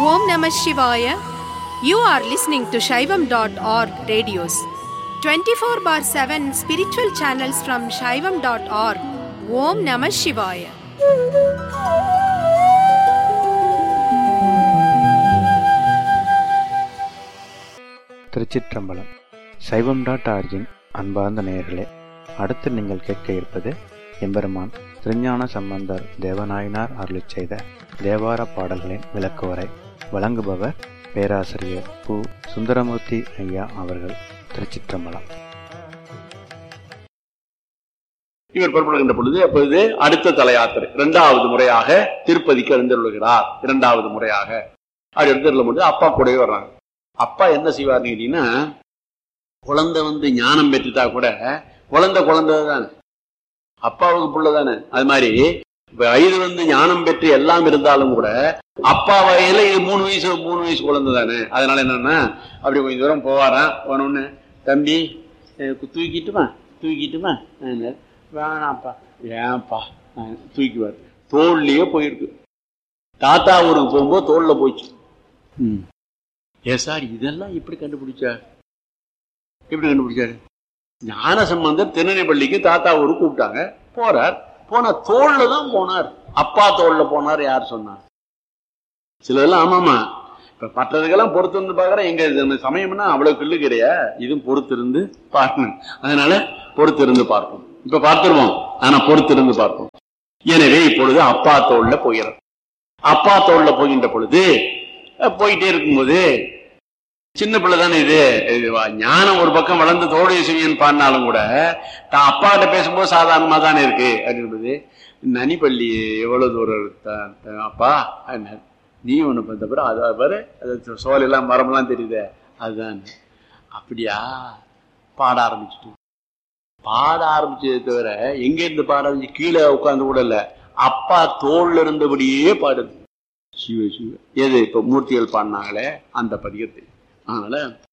Om Namah Shivaya. You are listening to Shaivam.org radios. 24 bar 7 spiritual channels from Shaivam.org. Om Namah Shivaya. திருச்சிற்றம்பலம் சைவம் dot origin அன்பார்ந்த நேயர்களே அடுத்து நீங்கள் கேட்க இருப்பது எம்பெருமான் திருஞான சம்பந்தர் தேவநாயனார் அருளிச் செய்த தேவார பாடல்களின் விளக்குவரை வழங்குபவர் பேராசிரியர் பு சுந்தரமூர்த்தி ஐயா அவர்கள் திருச்சிற்றம்பலம் இவர் புறப்படுகின்ற பொழுது அப்பொழுது அடுத்த தல யாத்திரை இரண்டாவது முறையாக திருப்பதிக்கு எழுந்தருளுகிறார் இரண்டாவது முறையாக அவர் எழுந்தருளும் பொழுது அப்பா கூடவே வர்றாங்க அப்பா என்ன செய்வார்னு கேட்டீங்கன்னா குழந்தை வந்து ஞானம் பெற்றுட்டா கூட குழந்தை குழந்தை தானே அப்பாவுக்கு புள்ள தானே அது மாதிரி வயது வந்து ஞானம் பெற்று எல்லாம் இருந்தாலும் கூட அப்பா வகையில இது மூணு வயசு மூணு வயசு குழந்தை தானே அதனால என்னன்னா அப்படி கொஞ்சம் தூரம் போவாராம் போனோன்னு தம்பி அஹ் தூக்கிட்டுமா தூக்கிட்டுமா அஹ் வேணாம்ப்பா ஏன்ப்பா அஹ் தூக்கிவார் தோல்லையே போயிருக்கு தாத்தா ஊருக்கு போகும்போது தோல்ல போச்சு ம் ஏ சார் இதெல்லாம் எப்படி கண்டுபிடிச்சார் எப்படி கண்டுபிடிச்சாரு ஞான சம்பந்தர் திருநெல்வேலிக்கு தாத்தா ஊருக்கு கூப்பிட்டாங்க போறார் போனா தோல்ல தான் போனார் அப்பா தோல்ல போனார் யார் சொன்னார் சிலதெல்லாம் ஆமாமா இப்ப மற்றதுக்கெல்லாம் பொறுத்து இருந்து பாக்குறேன் எங்க இது சமயம்னா அவ்வளவு கிள்ளு கிடையா இதுவும் பொறுத்து இருந்து பார்க்கணும் அதனால பொறுத்து இருந்து பார்ப்போம் இப்ப பார்த்துருவோம் ஆனா பொறுத்து இருந்து பார்ப்போம் எனவே இப்பொழுது அப்பா தோல்ல போகிறார் அப்பா தோல்ல போகின்ற பொழுது அஹ், போயிட்டே இருக்கும்போது சின்ன பிள்ளை தானே இது இது வா- ஞானம் ஒரு பக்கம் வளர்ந்து தோடைய செய்யன்னு பாடினாலும் கூட தான் அப்பாட்ட பேசும்போது சாதாரணமா தானே இருக்கு அப்படின்றது நனிப்பள்ளி எவ்வளவு தூரம் த- த- அப்பா என்ன நீ ஒண்ணு பண்ண பிறகு அதை பாரு அது சோல் எல்லாம் மரமெல்லாம் தெரியுதே அதுதான் அப்படியா பாட ஆரம்பிச்சுட்டு பாட ஆரம்பிச்சதை தவிர எங்க இருந்து பாட ஆரம்பிச்சு கீழே உட்கார்ந்து கூட இல்ல அப்பா தோல்ல இருந்தபடியே பாடுது சிவ சிவ எது இப்ப மூர்த்திகள் பாடினாங்களே அந்த பதிகத்தை அதனால